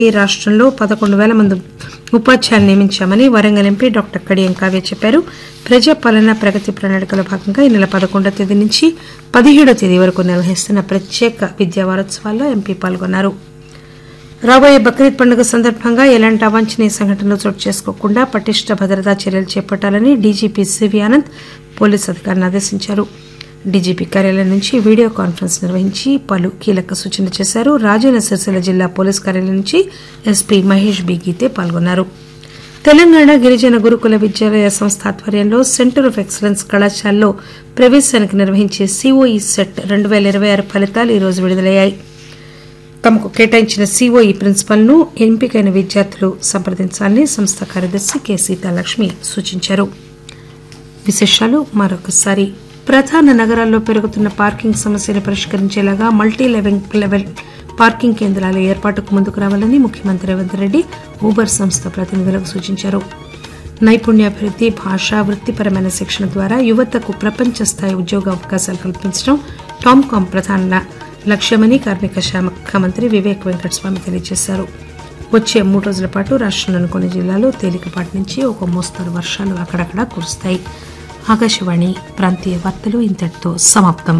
ఈ రాష్టంలో పదకొండు పేల మంది ఉపాధ్యాయులు నియమించామని వరంగల్ ఎంపీ డాక్టర్ కడియం కావ్య చెప్పారు ప్రజాపాలన ప్రగతి ప్రణాళికలో భాగంగా ఈ నెల పదకొండవ తేదీ నుంచి పదిహేడవ తేదీ వరకు నిర్వహిస్తున్న ప్రత్యేక విద్యా వారోత్సవాల్లో ఎంపీ పాల్గొన్నారు రాబోయే బక్రీద్ పండుగ సందర్భంగా ఎలాంటి అవాంఛనీయ సంఘటనలు చోటు చేసుకోకుండా పటిష్ట భద్రతా చర్యలు చేపట్టాలని డీజీపీ సివి ఆనంద్ పోలీసు అధికారులను ఆదేశించారు డీజీపీ కార్యాలయం నుంచి వీడియో కాన్ఫరెన్స్ నిర్వహించి పలు కీలక సూచనలు చేశారు రాజన్న సిరిసిల్ల జిల్లా పోలీస్ కార్యాలయం నుంచి ఎస్పీ మహేష్ బి గీతే పాల్గొన్నారు తెలంగాణ గిరిజన గురుకుల విద్యాలయ సంస్థ ఆధ్వర్యంలో సెంటర్ ఆఫ్ ఎక్సలెన్స్ కళాశాలలో ప్రవేశానికి నిర్వహించే సిఓఈ సెట్ రెండు పేల ఇరవై ఆరు ఫలితాలు ఈరోజు విడుదలయ్యాయి తమకు కేటాయించిన సిఓఈ ప్రిన్సిపల్ ను ఎంపికైన విద్యార్థులు సంప్రదించాలని సంస్థ కార్యదర్శి కె సీతాలక్ష్మి సూచించారు విశేషాలు మరొకసారి ప్రధాన నగరాల్లో పెరుగుతున్న పార్కింగ్ సమస్యను పరిష్కరించేలాగా మల్టీ లెవెల్ లెవెల్ పార్కింగ్ కేంద్రాల ఏర్పాటుకు ముందుకు రావాలని ముఖ్యమంత్రి రేవంత్ రెడ్డి ఊబర్ సంస్థ ప్రతినిధులకు సూచించారు నైపుణ్యాభివృద్ది భాష వృత్తిపరమైన శిక్షణ ద్వారా యువతకు ప్రపంచ స్థాయి ఉద్యోగ అవకాశాలు కల్పించడం టామ్కామ్ ప్రధాన లక్ష్యమని కార్మిక శాఖ మంత్రి వివేక్ వెంకటస్వామి తెలియజేశారు వచ్చే మూడు రోజుల పాటు రాష్టంలోని కొన్ని జిల్లాల్లో తేలికపాటి నుంచి ఒక మోస్తరు వర్షాలు అక్కడక్కడా కురుస్తాయి ఆకాశవాణి ప్రాంతీయ వార్తలు ఇంతటితో సమాప్తం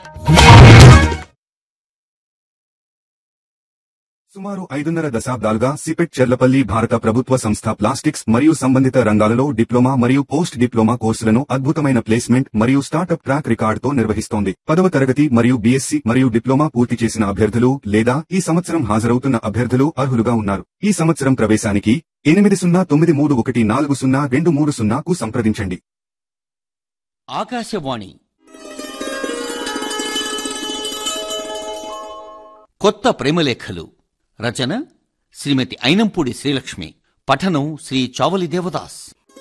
సుమారు ఐదున్నర దశాబ్దాలుగా సిపెట్ చెర్లపల్లి భారత ప్రభుత్వ సంస్థ ప్లాస్టిక్స్ మరియు సంబంధిత రంగాలలో డిప్లొమా మరియు పోస్ట్ డిప్లొమా కోర్సులను అద్భుతమైన ప్లేస్మెంట్ మరియు స్టార్టప్ ట్రాక్ రికార్డుతో నిర్వహిస్తోంది పదవ తరగతి మరియు బీఎస్సీ మరియు డిప్లొమా పూర్తి చేసిన అభ్యర్థులు లేదా ఈ సంవత్సరం హాజరవుతున్న అభ్యర్థులు అర్హులుగా ఉన్నారు ఈ సంవత్సరం ప్రవేశానికి ఎనిమిది సున్నా తొమ్మిది మూడు ఒకటి నాలుగు సున్నా రెండు మూడు సున్నాకు సంప్రదించండి ఆకాశవాణి కొత్త ప్రేమలేఖలు రచన శ్రీమతి అయినంపూడి శ్రీలక్ష్మి పఠనం శ్రీ చావలి దేవదాస్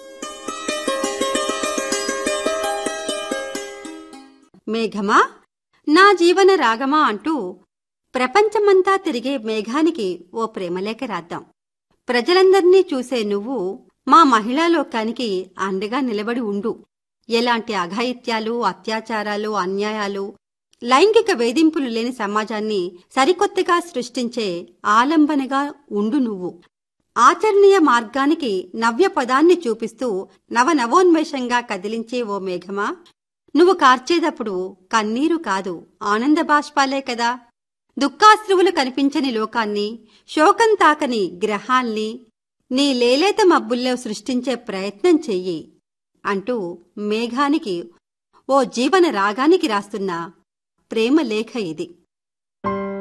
మేఘమా నా జీవన రాగమా అంటూ ప్రపంచమంతా తిరిగే మేఘానికి ఓ ప్రేమలేఖ రాద్దాం ప్రజలందర్నీ చూసే నువ్వు మా మహిళా లోకానికి అండగా నిలబడి ఉండు ఎలాంటి అఘాయిత్యాలు అత్యాచారాలు అన్యాయాలు లైంగిక వేధింపులు లేని సమాజాన్ని సరికొత్తగా సృష్టించే ఆలంబనగా ఉండు నువ్వు ఆచరణీయ మార్గానికి నవ్య పదాన్ని చూపిస్తూ నవనవోన్మేషంగా కదిలించే ఓ మేఘమా నువ్వు కార్చేదప్పుడు కన్నీరు కాదు ఆనంద బాష్పాలే కదా దుఃఖాశ్రువులు కనిపించని లోకాన్ని శోకం తాకని గ్రహాల్ని నీ లేలేత మబ్బుల్లో సృష్టించే ప్రయత్నం చెయ్యి అంటూ మేఘానికి ఓ జీవన రాగానికి రాస్తున్న ప్రేమ లేఖ ఇది